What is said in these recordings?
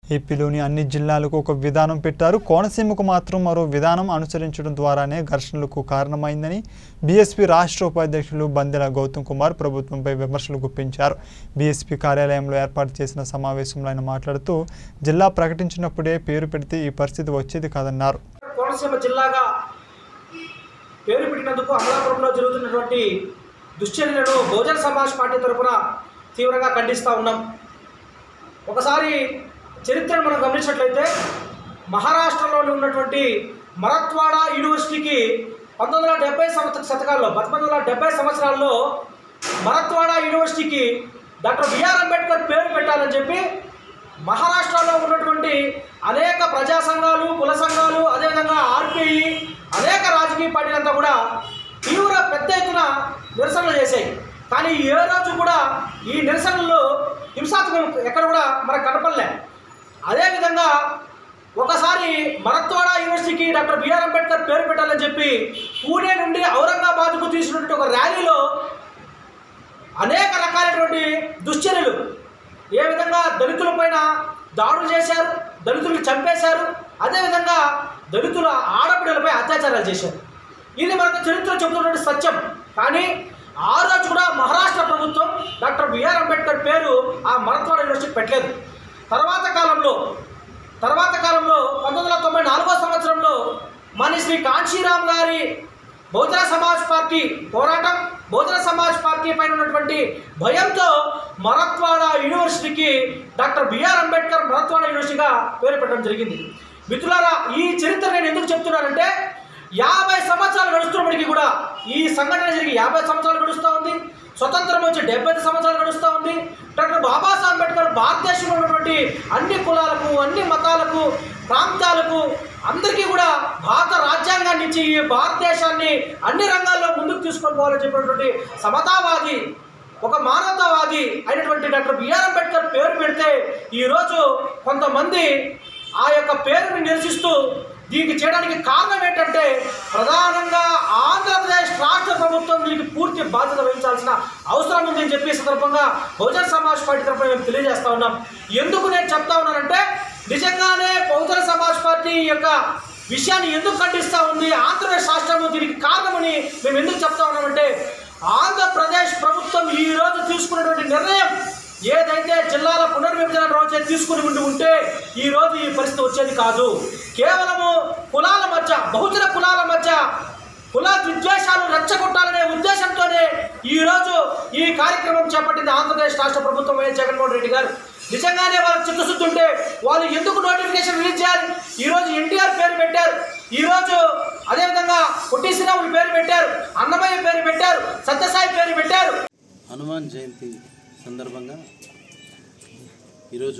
ఏపీలోని అన్ని జిల్లాలకు ఒక విధానం పెట్టారు కోనసీమకు మాత్రం మరో విధానం అనుసరించడం ద్వారానే ఘర్షణలకు కారణమైందని బీఎస్పీ రాష్ట్ర ఉపాధ్యక్షులు బందెల గౌతమ్ కుమార్ ప్రభుత్వంపై విమర్శలు గుప్పించారు బీఎస్పీ కార్యాలయంలో ఏర్పాటు చేసిన సమావేశంలో ఆయన మాట్లాడుతూ జిల్లా ప్రకటించినప్పుడే పేరు పెడితే ఈ పరిస్థితి వచ్చేది కాదన్నారు కోనసీమ జిల్లాగా పేరు పెట్టినందుకు అమలాపురంలో జరుగుతున్నటువంటి దుశ్చర్యలను బహుజన సమాజ్ పార్టీ తరఫున తీవ్రంగా ఖండిస్తూ ఉన్నాం ఒకసారి చరిత్రను మనం గమనించినట్లయితే మహారాష్ట్రలోని ఉన్నటువంటి మరత్వాడ యూనివర్సిటీకి పంతొమ్మిది వందల డెబ్బై సంవత్సర శతకాల్లో పంతొమ్మిది వందల డెబ్బై సంవత్సరాల్లో మరత్వాడ యూనివర్సిటీకి డాక్టర్ బిఆర్ అంబేద్కర్ పేరు పెట్టాలని చెప్పి మహారాష్ట్రలో ఉన్నటువంటి అనేక ప్రజా సంఘాలు కుల సంఘాలు అదేవిధంగా ఆర్పిఐ అనేక రాజకీయ పార్టీలంతా కూడా తీవ్ర పెద్ద ఎత్తున నిరసనలు చేశాయి కానీ ఏ రోజు కూడా ఈ నిరసనలు హింసాత్మకం ఎక్కడ కూడా మనకు కనపడలే అదేవిధంగా ఒకసారి మరత్వాడ యూనివర్సిటీకి డాక్టర్ బిఆర్ అంబేద్కర్ పేరు పెట్టాలని చెప్పి పూణే నుండి ఔరంగాబాద్కు తీసినటువంటి ఒక ర్యాలీలో అనేక రకాలైనటువంటి దుశ్చర్యలు ఏ విధంగా దళితుల పైన దాడులు చేశారు దళితులు చంపేశారు అదేవిధంగా దళితుల ఆడపిల్లలపై అత్యాచారాలు చేశారు ఇది మనకు చరిత్ర చెబుతున్నటువంటి సత్యం కానీ ఆ రోజు కూడా మహారాష్ట్ర ప్రభుత్వం డాక్టర్ బిఆర్ అంబేద్కర్ పేరు ఆ మరత్వాడ యూనివర్సిటీ పెట్టలేదు తర్వాత కాలంలో తర్వాత కాలంలో పంతొమ్మిది వందల తొంభై నాలుగో సంవత్సరంలో మన శ్రీ కాంశీరామ్ గారి బహుజన సమాజ్ పార్టీ పోరాటం బహుజన సమాజ్ పార్టీ పైన ఉన్నటువంటి భయంతో మరత్వాడ యూనివర్సిటీకి డాక్టర్ బిఆర్ అంబేద్కర్ మరత్వాడ యూనివర్సిటీగా పేరు పెట్టడం జరిగింది మిత్రులారా ఈ చరిత్ర నేను ఎందుకు చెప్తున్నానంటే యాభై సంవత్సరాలు గడుస్తున్నప్పటికీ కూడా ఈ సంఘటన జరిగి యాభై సంవత్సరాలు గడుస్తూ ఉంది స్వతంత్రం వచ్చి డెబ్బై ఐదు సంవత్సరాలు గడుస్తూ ఉంది డాక్టర్ బాబాసాహెబ్ అంబేద్కర్ భారతదేశంలో ఉన్నటువంటి అన్ని కులాలకు అన్ని మతాలకు ప్రాంతాలకు అందరికీ కూడా భారత రాజ్యాంగాన్ని ఇచ్చి ఈ భారతదేశాన్ని అన్ని రంగాల్లో ముందుకు తీసుకొని పోవాలని చెప్పినటువంటి సమతావాది ఒక మానవతావాది అయినటువంటి డాక్టర్ బిఆర్ అంబేద్కర్ పేరు పెడితే ఈరోజు కొంతమంది ఆ యొక్క పేరుని నిరసిస్తూ దీనికి చేయడానికి కారణం ఏంటంటే ప్రధానంగా ఆంధ్రప్రదేశ్ రాష్ట్ర ప్రభుత్వం దీనికి పూర్తి బాధ్యత వహించాల్సిన అవసరం ఉందని చెప్పి ఈ సందర్భంగా బహుజన సమాజ్ పార్టీ తరఫున మేము తెలియజేస్తా ఉన్నాం ఎందుకు నేను చెప్తా ఉన్నానంటే నిజంగానే బహుజన సమాజ్ పార్టీ యొక్క విషయాన్ని ఎందుకు ఖండిస్తూ ఉంది ఆంధ్రప్రదేశ్ రాష్ట్రం దీనికి కారణమని మేము ఎందుకు చెప్తా ఉన్నామంటే ఆంధ్రప్రదేశ్ ప్రభుత్వం ఈ రోజు తీసుకున్నటువంటి నిర్ణయం ఏదైతే జిల్లాల పునర్విభజన రోజే తీసుకుని ఉండి ఉంటే ఈ రోజు ఈ పరిస్థితి వచ్చేది కాదు కేవలము కులాల మధ్య బహుజన కులాల మధ్య కుల విద్వేషాలు రెచ్చగొట్టాలనే ఉద్దేశంతోనే ఈ రోజు ఈ కార్యక్రమం చేపట్టింది ఆంధ్రప్రదేశ్ రాష్ట్ర ప్రభుత్వం వైఎస్ జగన్మోహన్ రెడ్డి గారు నిజంగానే వాళ్ళకి చిత్తశుద్ధి ఉంటే వాళ్ళు ఎందుకు నోటిఫికేషన్ రిలీజ్ చేయాలి ఈ రోజు ఎన్టీఆర్ పేరు పెట్టారు ఈ రోజు అదేవిధంగా పొట్టి శ్రీరాములు పేరు పెట్టారు అన్నమయ్య పేరు పెట్టారు సత్యసాయి పేరు పెట్టారు హనుమాన్ జయంతి సందర్భంగా ఈరోజు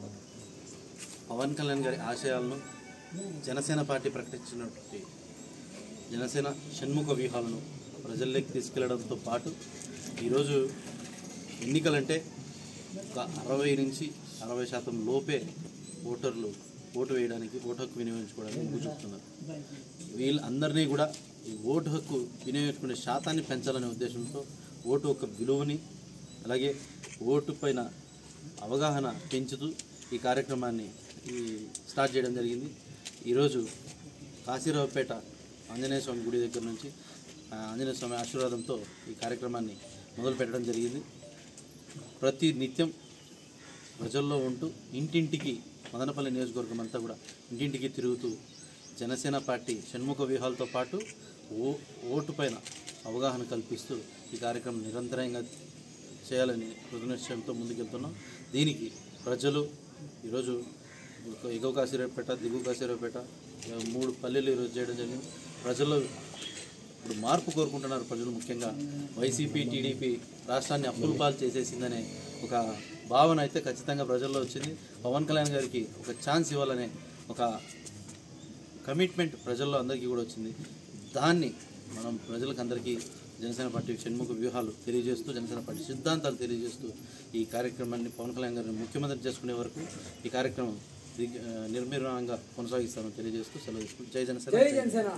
పవన్ కళ్యాణ్ గారి ఆశయాలను జనసేన పార్టీ ప్రకటించినటువంటి జనసేన షణ్ముఖ వ్యూహాలను ప్రజల్లోకి తీసుకెళ్లడంతో పాటు ఈరోజు ఎన్నికలంటే ఒక అరవై నుంచి అరవై శాతం లోపే ఓటర్లు ఓటు వేయడానికి ఓటు హక్కు వినియోగించుకోవడానికి మొగ్గు చూపుతున్నారు వీళ్ళందరినీ కూడా ఈ ఓటు హక్కు వినియోగించుకునే శాతాన్ని పెంచాలనే ఉద్దేశంతో ఓటు యొక్క విలువని అలాగే ఓటు పైన అవగాహన పెంచుతూ ఈ కార్యక్రమాన్ని ఈ స్టార్ట్ చేయడం జరిగింది ఈరోజు కాశీరావుపేట ఆంజనేయ స్వామి గుడి దగ్గర నుంచి ఆ, ఆంజనేయ స్వామి ఆశీర్వాదంతో ఈ కార్యక్రమాన్ని మొదలు పెట్టడం జరిగింది ప్రతి నిత్యం ప్రజల్లో ఉంటూ ఇంటింటికి మదనపల్లి నియోజకవర్గం అంతా కూడా ఇంటింటికి తిరుగుతూ జనసేన పార్టీ షణ్ముఖ వ్యూహాలతో పాటు ఓ ఓటు పైన అవగాహన కల్పిస్తూ ఈ కార్యక్రమం నిరంతరంగా చేయాలని కృతనిశ్చయంతో ముందుకెళ్తున్నాం దీనికి ప్రజలు ఈరోజు ఒక ఎగువ కాశీరావుపేట దిగువ కాశీరావుపేట ఇలా మూడు పల్లెలు ఈరోజు చేయడం జరిగింది ప్రజల్లో ఇప్పుడు మార్పు కోరుకుంటున్నారు ప్రజలు ముఖ్యంగా వైసీపీ టీడీపీ రాష్ట్రాన్ని అప్పుల పాలు చేసేసిందనే ఒక భావన అయితే ఖచ్చితంగా ప్రజల్లో వచ్చింది పవన్ కళ్యాణ్ గారికి ఒక ఛాన్స్ ఇవ్వాలనే ఒక కమిట్మెంట్ ప్రజల్లో అందరికీ కూడా వచ్చింది దాన్ని మనం ప్రజలకు అందరికీ జనసేన పార్టీ షణ్ముఖ వ్యూహాలు తెలియజేస్తూ జనసేన పార్టీ సిద్ధాంతాలు తెలియజేస్తూ ఈ కార్యక్రమాన్ని పవన్ కళ్యాణ్ గారిని ముఖ్యమంత్రి చేసుకునే వరకు ఈ కార్యక్రమం దిగ్- ఆ, నిర్విరామంగా కొనసాగిస్తామని తెలియజేస్తూ సెలవు తీసుకుంటూ జై జనసేన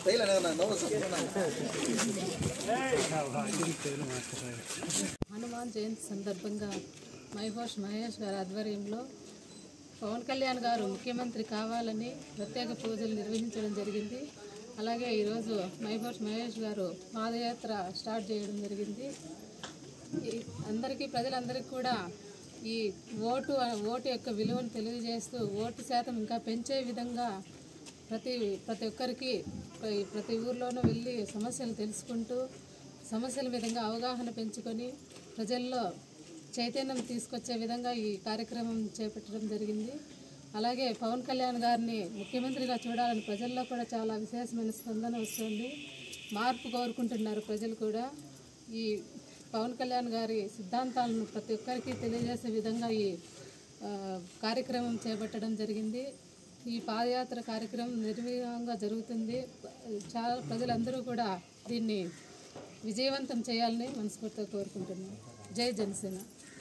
హనుమాన్ జయంతి సందర్భంగా మైహోష్ మహేష్ గారి ఆధ్వర్యంలో పవన్ కళ్యాణ్ గారు ముఖ్యమంత్రి కావాలని ప్రత్యేక పూజలు నిర్వహించడం జరిగింది అలాగే ఈరోజు మైహోష్ మహేష్ గారు పాదయాత్ర స్టార్ట్ చేయడం జరిగింది ఈ అందరికీ ప్రజలందరికీ కూడా ఈ ఓటు ఓటు యొక్క విలువను తెలియజేస్తూ ఓటు శాతం ఇంకా పెంచే విధంగా ప్రతి ప్రతి ఒక్కరికి ప్ర- ప్రతి ఊర్లోనూ వెళ్ళి సమస్యలు తెలుసుకుంటూ సమస్యల విధంగా అవగాహన పెంచుకొని ప్రజల్లో చైతన్యం తీసుకొచ్చే విధంగా ఈ కార్యక్రమం చేపట్టడం జరిగింది అలాగే పవన్ కళ్యాణ్ గారిని ముఖ్యమంత్రిగా చూడాలని ప్రజల్లో కూడా చాలా విశేషమైన స్పందన వస్తుంది మార్పు కోరుకుంటున్నారు ప్రజలు కూడా ఈ పవన్ కళ్యాణ్ గారి సిద్ధాంతాలను ప్రతి ఒక్కరికి తెలియజేసే విధంగా ఈ ఆ, కార్యక్రమం చేపట్టడం జరిగింది ఈ పాదయాత్ర కార్యక్రమం నిర్విఘ్నంగా జరుగుతుంది చాలా ప్రజలందరూ కూడా దీన్ని విజయవంతం చేయాలని మనస్ఫూర్తిగా కోరుకుంటున్నాను జై జనసేన